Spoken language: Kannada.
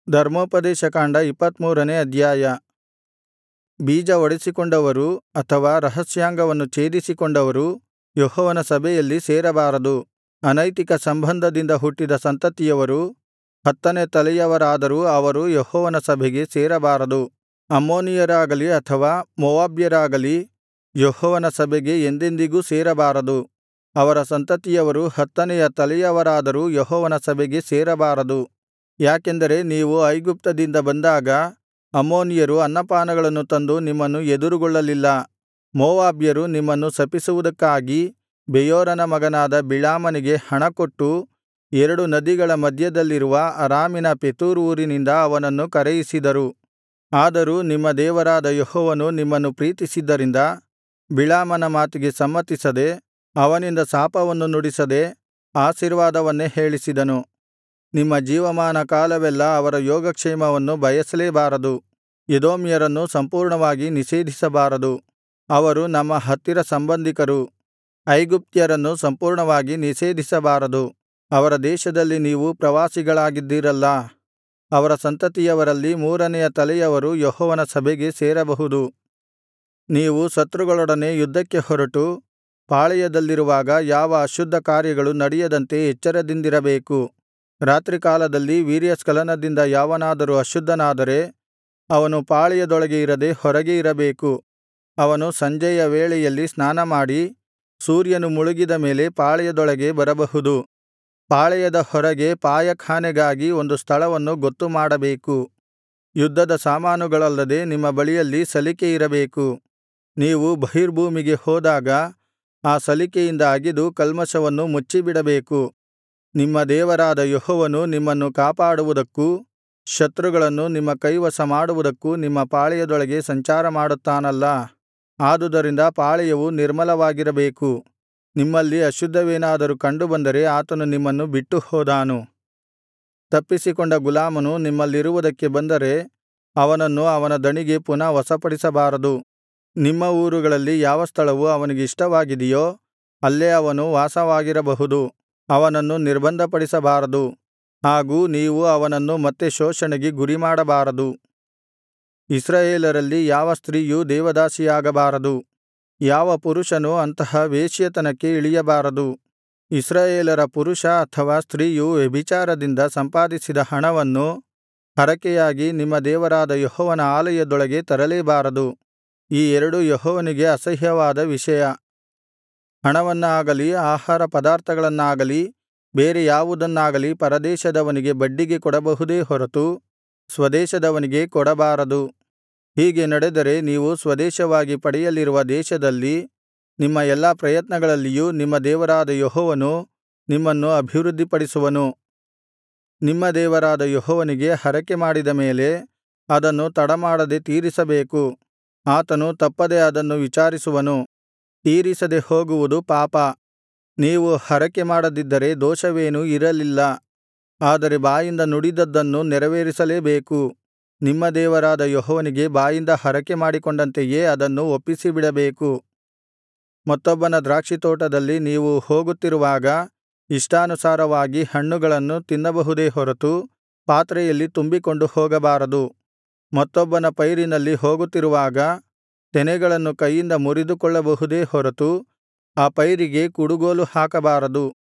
ಧರ್ಮೋಪದೇಶಕಾಂಡ ಇಪ್ಪತ್ತಮೂರನೇ ಅಧ್ಯಾಯ ಬೀಜ ಒಡೆಸಿಕೊಂಡವರು ಅಥವಾ ರಹಸ್ಯಾಂಗವನ್ನು ಛೇದಿಸಿಕೊಂಡವರು ಯೆಹೋವನ ಸಭೆಯಲ್ಲಿ ಸೇರಬಾರದು ಅನೈತಿಕ ಸಂಬಂಧದಿಂದ ಹುಟ್ಟಿದ ಸಂತತಿಯವರು ಹತ್ತನೆ ತಲೆಯವರಾದರೂ ಅವರು ಯೆಹೋವನ ಸಭೆಗೆ ಸೇರಬಾರದು ಅಮ್ಮೋನಿಯರಾಗಲಿ ಅಥವಾ ಮೋವಾಬ್ಯರಾಗಲಿ ಯೆಹೋವನ ಸಭೆಗೆ ಎಂದೆಂದಿಗೂ ಸೇರಬಾರದು ಅವರ ಸಂತತಿಯವರು ಹತ್ತನೆಯ ತಲೆಯವರಾದರೂ ಯೆಹೋವನ ಸಭೆಗೆ ಸೇರಬಾರದು ಯಾಕೆಂದರೆ ನೀವು ಐಗುಪ್ತದಿಂದ ಬಂದಾಗ ಅಮ್ಮೋನಿಯರು ಅನ್ನಪಾನಗಳನ್ನು ತಂದು ನಿಮ್ಮನ್ನು ಎದುರುಗೊಳ್ಳಲಿಲ್ಲ ಮೋವಾಬ್ಯರು ನಿಮ್ಮನ್ನು ಶಪಿಸುವುದಕ್ಕಾಗಿ ಬೆಯೋರನ ಮಗನಾದ ಬಿಳಾಮನಿಗೆ ಹಣಕೊಟ್ಟು ಎರಡು ನದಿಗಳ ಮಧ್ಯದಲ್ಲಿರುವ ಅರಾಮಿನ ಪೆತೋರ್ ಊರಿನಿಂದ ಅವನನ್ನು ಕರೆಯಿಸಿದರು ಆದರೂ ನಿಮ್ಮ ದೇವರಾದ ಯೆಹೋವನು ನಿಮ್ಮನ್ನು ಪ್ರೀತಿಸಿದ್ದರಿಂದ ಬಿಳಾಮನ ಮಾತಿಗೆ ಸಮ್ಮತಿಸದೆ ಅವನಿಂದ ಶಾಪವನ್ನು ನುಡಿಸದೆ ಆಶೀರ್ವಾದವನ್ನೇ ಹೇಳಿಸಿದನು ನಿಮ್ಮ ಜೀವಮಾನ ಕಾಲವೆಲ್ಲಾ ಅವರ ಯೋಗಕ್ಷೇಮವನ್ನು ಬಯಸಲೇಬಾರದು ಎದೋಮ್ಯರನ್ನು ಸಂಪೂರ್ಣವಾಗಿ ನಿಷೇಧಿಸಬಾರದು ಅವರು ನಮ್ಮ ಹತ್ತಿರ ಸಂಬಂಧಿಕರು ಐಗುಪ್ತ್ಯರನ್ನು ಸಂಪೂರ್ಣವಾಗಿ ನಿಷೇಧಿಸಬಾರದು ಅವರ ದೇಶದಲ್ಲಿ ನೀವು ಪ್ರವಾಸಿಗಳಾಗಿದ್ದೀರಲ್ಲಾ ಅವರ ಸಂತತಿಯವರಲ್ಲಿ ಮೂರನೆಯ ತಲೆಯವರು ಯೆಹೋವನ ಸಭೆಗೆ ಸೇರಬಹುದು ನೀವು ಶತ್ರುಗಳೊಡನೆ ಯುದ್ಧಕ್ಕೆ ಹೊರಟು ಪಾಳೆಯದಲ್ಲಿರುವಾಗ ಯಾವ ಅಶುದ್ಧ ಕಾರ್ಯಗಳು ನಡೆಯದಂತೆ ಎಚ್ಚರದಿಂದಿರಬೇಕು ರಾತ್ರಿಕಾಲದಲ್ಲಿ ವೀರ್ಯಸ್ಖಲನದಿಂದ ಯಾವನಾದರೂ ಅಶುದ್ಧನಾದರೆ ಅವನು ಪಾಳೆಯದೊಳಗೆ ಇರದೆ ಹೊರಗೆ ಇರಬೇಕು ಅವನು ಸಂಜೆಯ ವೇಳೆಯಲ್ಲಿ ಸ್ನಾನಮಾಡಿ ಸೂರ್ಯನು ಮುಳುಗಿದ ಮೇಲೆ ಪಾಳೆಯದೊಳಗೆ ಬರಬಹುದು ಪಾಳೆಯದ ಹೊರಗೆ ಪಾಯಖಾನೆಗಾಗಿ ಒಂದು ಸ್ಥಳವನ್ನು ಗೊತ್ತುಮಾಡಬೇಕು ಯುದ್ಧದ ಸಾಮಾನುಗಳಲ್ಲದೆ ನಿಮ್ಮ ಬಳಿಯಲ್ಲಿ ಸಲಿಕೆ ಇರಬೇಕು ನೀವು ಬಹಿರ್ಭೂಮಿಗೆ ಹೋದಾಗ ಆ ಸಲಿಕೆಯಿಂದ ಅಗೆದು ಕಲ್ಮಷವನ್ನು ಮುಚ್ಚಿಬಿಡಬೇಕು ನಿಮ್ಮ ದೇವರಾದ ಯೆಹೋವನು ನಿಮ್ಮನ್ನು ಕಾಪಾಡುವುದಕ್ಕೂ ಶತ್ರುಗಳನ್ನು ನಿಮ್ಮ ಕೈವಶಮಾಡುವುದಕ್ಕೂ ನಿಮ್ಮ ಪಾಳೆಯದೊಳಗೆ ಸಂಚಾರಮಾಡುತ್ತಾನಲ್ಲಾ ಆದುದರಿಂದ ಪಾಳೆಯವು ನಿರ್ಮಲವಾಗಿರಬೇಕು ನಿಮ್ಮಲ್ಲಿ ಅಶುದ್ಧವೇನಾದರೂ ಕಂಡುಬಂದರೆ ಆತನು ನಿಮ್ಮನ್ನು ಬಿಟ್ಟು ಹೋದಾನು ತಪ್ಪಿಸಿಕೊಂಡ ಗುಲಾಮನು ನಿಮ್ಮಲ್ಲಿರುವುದಕ್ಕೆ ಬಂದರೆ ಅವನನ್ನು ಅವನ ದಣಿಗೆ ಪುನಃ ವಶಪಡಿಸಬಾರದು ನಿಮ್ಮ ಊರುಗಳಲ್ಲಿ ಯಾವ ಸ್ಥಳವು ಅವನಿಗೆ ಇಷ್ಟವಾಗಿದೆಯೋ ಅಲ್ಲೇ ಅವನು ವಾಸವಾಗಿರಬಹುದು ಅವನನ್ನು ನಿರ್ಬಂಧಪಡಿಸಬಾರದು ಹಾಗೂ ನೀವು ಅವನನ್ನು ಮತ್ತೆ ಶೋಷಣೆಗೆ ಗುರಿಮಾಡಬಾರದು ಇಸ್ರಾಯೇಲರಲ್ಲಿ ಯಾವ ಸ್ತ್ರೀಯೂ ದೇವದಾಸಿಯಾಗಬಾರದು ಯಾವ ಪುರುಷನೂ ಅಂತಹ ವೇಶ್ಯೆತನಕ್ಕೆ ಇಳಿಯಬಾರದು ಇಸ್ರಾಯೇಲರ ಪುರುಷ ಅಥವಾ ಸ್ತ್ರೀಯು ವ್ಯಭಿಚಾರದಿಂದ ಸಂಪಾದಿಸಿದ ಹಣವನ್ನು ಹರಕೆಯಾಗಿ ನಿಮ್ಮ ದೇವರಾದ ಯೆಹೋವನ ಆಲಯದೊಳಗೆ ತರಲೇಬಾರದು ಈ ಎರಡೂ ಯೆಹೋವನಿಗೆ ಅಸಹ್ಯವಾದ ವಿಷಯ ಹಣವನ್ನಾಗಲಿ ಆಹಾರ ಪದಾರ್ಥಗಳನ್ನಾಗಲಿ ಬೇರೆ ಯಾವುದನ್ನಾಗಲಿ ಪರದೇಶದವನಿಗೆ ಬಡ್ಡಿಗೆ ಕೊಡಬಹುದೇ ಹೊರತು ಸ್ವದೇಶದವನಿಗೆ ಕೊಡಬಾರದು ಹೀಗೆ ನಡೆದರೆ ನೀವು ಸ್ವದೇಶವಾಗಿ ಪಡೆಯಲಿರುವ ದೇಶದಲ್ಲಿ ನಿಮ್ಮ ಎಲ್ಲಾ ಪ್ರಯತ್ನಗಳಲ್ಲಿಯೂ ನಿಮ್ಮ ದೇವರಾದ ಯೆಹೋವನು ನಿಮ್ಮನ್ನು ಅಭಿವೃದ್ಧಿಪಡಿಸುವನು ನಿಮ್ಮ ದೇವರಾದ ಯೆಹೋವನಿಗೆ ಹರಕೆ ಮಾಡಿದ ಮೇಲೆ ಅದನ್ನು ತಡಮಾಡದೆ ತೀರಿಸಬೇಕು ಆತನು ತಪ್ಪದೆ ಅದನ್ನು ವಿಚಾರಿಸುವನು ತೀರಿಸದೆ ಹೋಗುವುದು ಪಾಪ ನೀವು ಹರಕೆ ಮಾಡದಿದ್ದರೆ ದೋಷವೇನೂ ಇರಲಿಲ್ಲ ಆದರೆ ಬಾಯಿಂದ ನುಡಿದದ್ದನ್ನು ನೆರವೇರಿಸಲೇಬೇಕು ನಿಮ್ಮ ದೇವರಾದ ಯೆಹೋವನಿಗೆ ಬಾಯಿಂದ ಹರಕೆ ಮಾಡಿಕೊಂಡಂತೆಯೇ ಅದನ್ನು ಒಪ್ಪಿಸಿಬಿಡಬೇಕು ಮತ್ತೊಬ್ಬನ ದ್ರಾಕ್ಷಿತೋಟದಲ್ಲಿ ನೀವು ಹೋಗುತ್ತಿರುವಾಗ ಇಷ್ಟಾನುಸಾರವಾಗಿ ಹಣ್ಣುಗಳನ್ನು ತಿನ್ನಬಹುದೇ ಹೊರತು ಪಾತ್ರೆಯಲ್ಲಿ ತುಂಬಿಕೊಂಡು ಹೋಗಬಾರದು ಮತ್ತೊಬ್ಬನ ಪೈರಿನಲ್ಲಿ ಹೋಗುತ್ತಿರುವಾಗ ತೆನೆಗಳನ್ನು ಕೈಯಿಂದ ಮುರಿದುಕೊಳ್ಳಬಹುದೇ ಹೊರತು ಆ ಪೈರಿಗೆ ಕುಡುಗೋಲು ಹಾಕಬಾರದು